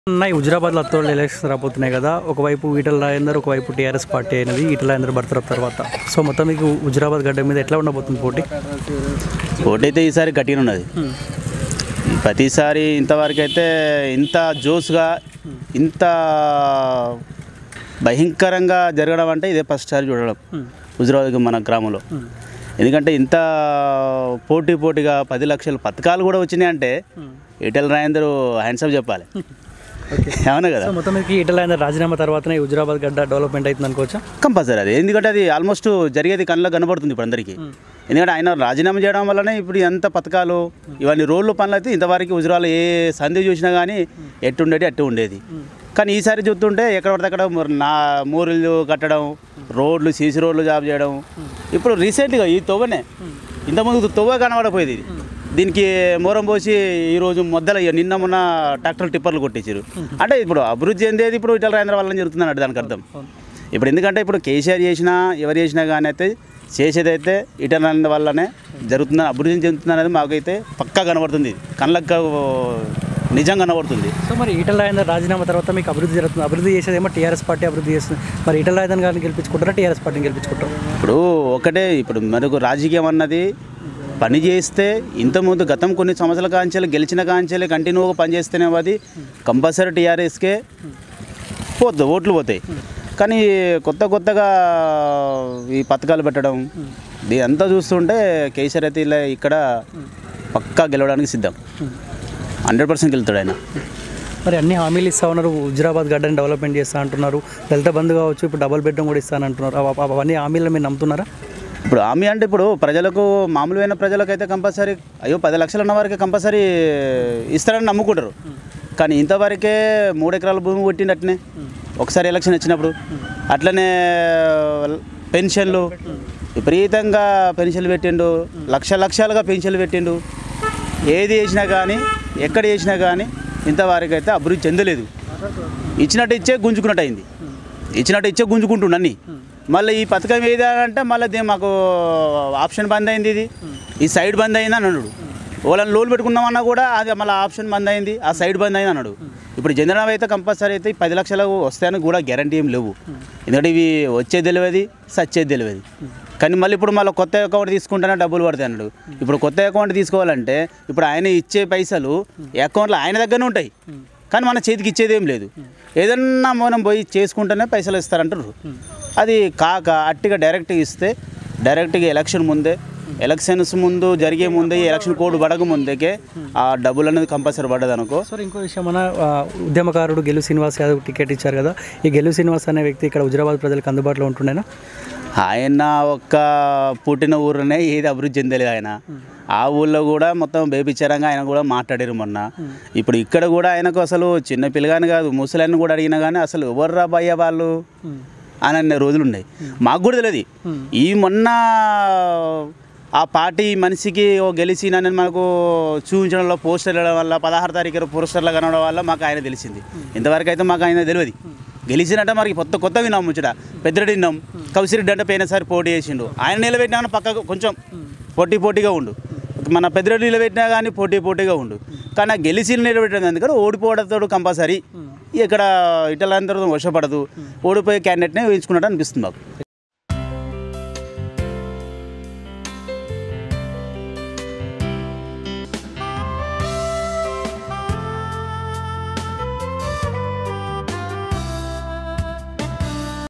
ఉన్నాయి హుజరాబాద్లో అత్తోళ్ళు ఎలక్షన్స్ రాబోతున్నాయి కదా ఒకవైపు ఈటల రాజేందర్ ఒకవైపు టీఆర్ఎస్ పార్టీ అయినది ఈటల రాజేందర్ బర్తరఫ్ తర్వాత సో మొత్తం మీకు హుజరాబాద్ గడ్డ మీద ఎట్లా ఉండబోతుంది పోటీ ఓటు అయితే ఈసారి గట్టిగా ఉన్నది ప్రతిసారి ఇంతవరకు అయితే ఇంత జోస్గా ఇంత భయంకరంగా జరగడం అంటే ఇదే ఫస్ట్ సారి చూడడం హుజరాబాద్ మన గ్రామంలో ఎందుకంటే ఇంత పోటీ పోటీగా పది లక్షల పథకాలు కూడా వచ్చినాయి అంటే ఈటెల రాజేందర్ హ్యాండ్సప్ చెప్పాలి అవునా కదా సో మొత్తం మీకు ఈటల రాజేందర్ రాజీనామా తర్వాతనే హుజరాబాద్ గడ్డ డెవలప్మెంట్ అవుతుంది అనుకోవచ్చా కంపల్సరీ అది ఎందుకంటే అది ఆల్మోస్ట్ జరిగేది కళ్ళలో కనబడుతుంది ఇప్పుడు అందరికీ ఎందుకంటే ఆయన రాజీనామా చేయడం వల్లనే ఇప్పుడు ఎంత పథకాలు ఇవన్నీ రోడ్లు పనులు అయితే ఇంతవరకు హుజరాలు ఏ సంధి చూసినా కానీ ఎట్టు ఉండేది అట్టు ఉండేది కానీ ఈసారి చూస్తుంటే ఎక్కడ పడితే అక్కడ మరి నా మూరులు కట్టడం రోడ్లు సీసీ రోడ్లు జాబ్ చేయడం ఇప్పుడు రీసెంట్గా ఈ తొవ్వనే ఇంతకుముందు తొవ్వ కనబడపోయేది ఇది దీనికి మూరం పోసి ఈరోజు మొదల నిన్న మొన్న ట్రాక్టర్ టిప్పర్లు కొట్టించారు అంటే ఇప్పుడు అభివృద్ధి చెందేది ఇప్పుడు ఇటల రాజేంద్ర వల్ల జరుగుతుంది అన్నట్టు దానికి అర్థం ఇప్పుడు ఎందుకంటే ఇప్పుడు కేసీఆర్ చేసినా ఎవరు చేసినా కానీ అయితే చేసేదైతే ఇటల రాజేంద్ర వల్లనే జరుగుతుందని అభివృద్ధి చెందుతుంది అనేది మాకైతే పక్కా కనబడుతుంది కళ్ళకు నిజం కనబడుతుంది సో మరి ఈటల రాజేందర్ రాజీనామా తర్వాత మీకు అభివృద్ధి జరుగుతుంది అభివృద్ధి చేసేదేమో టీఆర్ఎస్ పార్టీ అభివృద్ధి చేస్తుంది మరి ఈటల రాజేందర్ గారిని గెలిపించుకుంటారా టీఆర్ఎస్ పార్టీని గెలిపించుకుంటారు ఇప్పుడు ఒకటే ఇప్పుడు మనకు రాజకీయం అన్నది పని చేస్తే ఇంతకుముందు గతం కొన్ని సంవత్సరాల కాంచెలు గెలిచిన కాంచెలు కంటిన్యూగా పని చేస్తేనే అది కంపల్సరీ టీఆర్ఎస్కే పోతుంది ఓట్లు పోతాయి కానీ కొత్త కొత్తగా ఈ పథకాలు పెట్టడం ఇది అంతా చూస్తుంటే కేసీఆర్ అయితే ఇలా ఇక్కడ పక్కా గెలవడానికి సిద్ధం హండ్రెడ్ పర్సెంట్ గెలుతాడు ఆయన మరి అన్ని హామీలు ఇస్తా ఉన్నారు హుజరాబాద్ గడ్డని డెవలప్మెంట్ చేస్తా అంటున్నారు దళిత బంధు కావచ్చు ఇప్పుడు డబుల్ బెడ్రూమ్ కూడా ఇస్తాను అంటున్నారు అవ- అవ- అవన్నీ హామీలను మీరు నమ్ముతున్నారా ఇప్పుడు హామీ అంటే ఇప్పుడు ప్రజలకు మామూలుమైన ప్రజలకైతే కంపల్సరీ అయ్యో పది లక్షలు ఉన్న వారికి కంపల్సరీ ఇస్తారని నమ్ముకుంటారు కానీ ఇంతవరకే మూడు ఎకరాల భూమి కొట్టిండు ఒకసారి ఎలక్షన్ వచ్చినప్పుడు అట్లనే పెన్షన్లు విపరీతంగా పెన్షన్లు పెట్టిండు లక్ష లక్షలుగా పెన్షన్లు పెట్టిండు ఏది చేసినా కానీ ఎక్కడ చేసినా కానీ ఇంతవరకు అయితే అభివృద్ధి చెందలేదు ఇచ్చినట్టు ఇచ్చే గుంజుకున్నట్టు అయింది ఇచ్చినట్టు ఇచ్చే గుంజుకుంటుండు అన్ని మళ్ళీ ఈ పథకం ఏది అంటే మళ్ళీ దీని మాకు ఆప్షన్ బంద్ అయింది ఇది ఈ సైడ్ బంద్ అయింది అని అన్నాడు వాళ్ళని లోన్ పెట్టుకున్నామన్నా కూడా అది మళ్ళీ ఆప్షన్ బంద్ అయింది ఆ సైడ్ బంద్ అయింది అన్నాడు ఇప్పుడు జనరల్ అయితే కంపల్సరీ అయితే ఈ పది లక్షలు వస్తాయని కూడా గ్యారంటీ ఏం లేవు ఎందుకంటే ఇవి వచ్చేది తెలియదు సచ్చేది తెలియదు కానీ మళ్ళీ ఇప్పుడు మళ్ళీ కొత్త అకౌంట్ తీసుకుంటేనే డబ్బులు పడతాయి అన్నాడు ఇప్పుడు కొత్త అకౌంట్ తీసుకోవాలంటే ఇప్పుడు ఆయన ఇచ్చే పైసలు ఈ అకౌంట్లో ఆయన దగ్గరనే ఉంటాయి కానీ మన చేతికి ఇచ్చేది ఏం లేదు ఏదన్నా మనం పోయి చేసుకుంటేనే పైసలు ఇస్తారంటారు అది కాక అట్టిగా డైరెక్ట్గా ఇస్తే డైరెక్ట్గా ఎలక్షన్ ముందే ఎలక్షన్స్ ముందు జరిగే ముందే ఈ ఎలక్షన్ కోడ్ పడక ముందుకే ఆ డబ్బులు అనేది కంపల్సరీ పడ్డది అనుకో సార్ ఇంకో విషయం మన ఆ, ఉద్యమకారుడు గెలు శ్రీనివాస్ యాదవ్ టికెట్ ఇచ్చారు కదా ఈ గెలు శ్రీనివాస్ అనే వ్యక్తి ఇక్కడ హుజరాబాద్ ప్రజలకు అందుబాటులో ఉంటుండేనా ఆయన ఒక్క పుట్టిన ఊరినే ఏది అభివృద్ధి చెందలేదు ఆయన ఆ ఊళ్ళో కూడా మొత్తం బేబిచ్చారంగా ఆయన కూడా మాట్లాడారు మొన్న ఇప్పుడు ఇక్కడ కూడా ఆయనకు అసలు చిన్న పిల్లగాని కాదు ముసలాన్ని కూడా అడిగినా కానీ అసలు ఎవరు రాబోయే వాళ్ళు అని అనే రోజులు ఉన్నాయి మాకు కూడా తెలియదు ఈ మొన్న ఆ పార్టీ మనిషికి ఓ గెలిచి నన్ను మనకు చూపించడంలో పోస్టర్ వెళ్ళడం వల్ల పదహారు తారీఖు పోస్టర్లు కనడం వల్ల మాకు ఆయన తెలిసింది ఇంతవరకు అయితే మాకు ఆయన తెలియదు గెలిచినట్ట మనకి కొత్త కొత్త విన్నాం ముచ్చట పెద్దరెడ్డి విన్నాం కౌసిరెడ్డి అంటే పోయినసారి పోటీ చేసిండు ఆయన నిలబెట్టినా కానీ పక్కకు కొంచెం పోటీ పోటీగా ఉండు మన పెద్దరెడ్డి నిలబెట్టినా కానీ పోటీ పోటీగా ఉండు కానీ ఆ గెలిచి నిలబెట్టిన అందుకని ఓడిపోవడంతో కంపల్సరీ ఇక్కడ ఇటలందరూ వర్షపడదు ఓడిపోయే క్యాండిడేట్నే వేయించుకున్నట్టు అనిపిస్తుంది మాకు